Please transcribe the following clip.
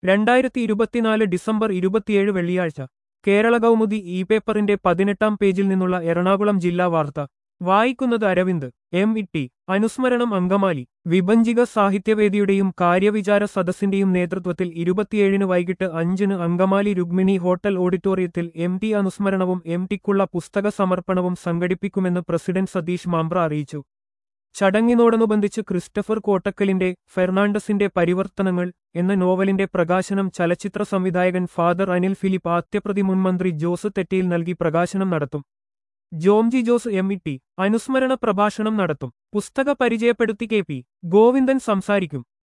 രണ്ടായിരത്തി ഇരുപത്തിനാല് ഡിസംബർ ഇരുപത്തിയേഴ് വെള്ളിയാഴ്ച കേരള കൗമുദി ഇ പേപ്പറിന്റെ പതിനെട്ടാം പേജിൽ നിന്നുള്ള എറണാകുളം ജില്ലാ വാർത്ത വായിക്കുന്നത് അരവിന്ദ് എം ഇ ടി അനുസ്മരണം അങ്കമാലി വിഭജിക സാഹിത്യവേദിയുടെയും കാര്യവിചാര സദസ്സിന്റെയും നേതൃത്വത്തിൽ ഇരുപത്തിയേഴിന് വൈകിട്ട് അഞ്ചിന് അങ്കമാലി രുക്മിണി ഹോട്ടൽ ഓഡിറ്റോറിയത്തിൽ എം ടി അനുസ്മരണവും എം ടിക്കുള്ള പുസ്തക സമർപ്പണവും സംഘടിപ്പിക്കുമെന്ന് പ്രസിഡന്റ് സതീഷ് മാമ്പ്ര അറിയിച്ചു ചടങ്ങിനോടനുബന്ധിച്ച് ക്രിസ്റ്റഫർ കോട്ടക്കലിന്റെ ഫെർണാണ്ടസിന്റെ പരിവർത്തനങ്ങൾ എന്ന നോവലിന്റെ പ്രകാശനം ചലച്ചിത്ര സംവിധായകൻ ഫാദർ അനിൽ ഫിലിപ്പ് ആത്യപ്രതി മുൻമന്ത്രി ജോസ് തെറ്റയിൽ നൽകി പ്രകാശനം നടത്തും Jomji Jose M E T അനുസ്മരണ പ്രഭാഷണം നടത്തും പുസ്തക പരിചയപ്പെടുത്തി കെ പി ഗോവിന്ദൻ സംസാരിക്കും